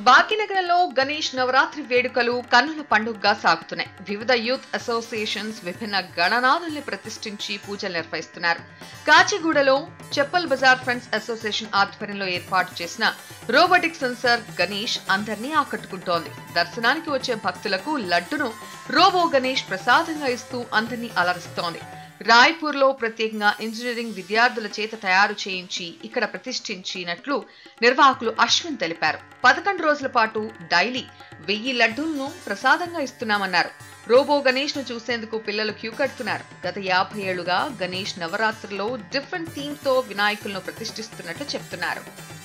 భాగ్యనగరంలో గణేష్ నవరాత్రి వేడుకలు కన్నుల పండుగగా సాగుతున్నాయి వివిధ యూత్ అసోసియేషన్స్ విభిన్న గణనాథుల్ని ప్రతిష్ఠించి పూజలు నిర్వహిస్తున్నారు కాచిగూడలో చెప్పల్ బజార్ ఫ్రెండ్స్ అసోసియేషన్ ఆధ్వర్యంలో ఏర్పాటు చేసిన రోబోటిక్ సెన్సర్ గణేష్ అందరినీ ఆకట్టుకుంటోంది దర్శనానికి వచ్చే భక్తులకు లడ్డును రోబో గణేష్ ప్రసాదంగా ఇస్తూ అందరినీ అలరిస్తోంది రాయ్పూర్ లో ప్రత్యేకంగా ఇంజనీరింగ్ విద్యార్థుల చేత తయారు చేయించి ఇక్కడ ప్రతిష్ఠించినట్లు నిర్వాహకులు అశ్విన్ తెలిపారు పదకొండు రోజుల పాటు డైలీ వెయ్యి లడ్డూలను ప్రసాదంగా ఇస్తున్నామన్నారు రోబో గణేష్ ను చూసేందుకు పిల్లలు క్యూ కడుతున్నారు గత యాభై ఏళ్లుగా గణేష్ నవరాత్రిలో డిఫరెంట్ థీమ్ తో వినాయకులను ప్రతిష్ఠిస్తున్నట్లు చెప్తున్నారు